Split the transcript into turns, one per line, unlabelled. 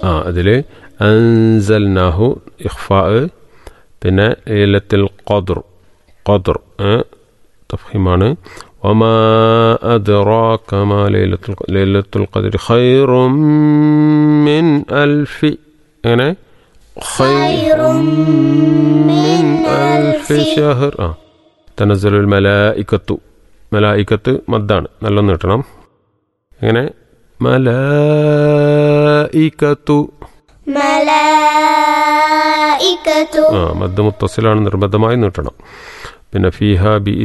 ആ അതിൽ അൻസൽനാഹു ഇഖ്ഫാ പിന്നെ ലൈലത്തുൽ ഖദ്ർ ഖദ്ർ തഫീമാണ് وما أدراك ما ليلة الق- ليلة القدر خير من ألف يعني خير من ألف شهر آه تنزل الملائكة മലായിക്കത്ത് മദ്ദാണ് നല്ലൊന്ന് കിട്ടണം എങ്ങനെ മലായിക്കത്തു
ملائكة
ആ മദ് മുത്തസിലാണ് നിർബന്ധമായി നീട്ടണം പിന്നെ ഫീഹ ബി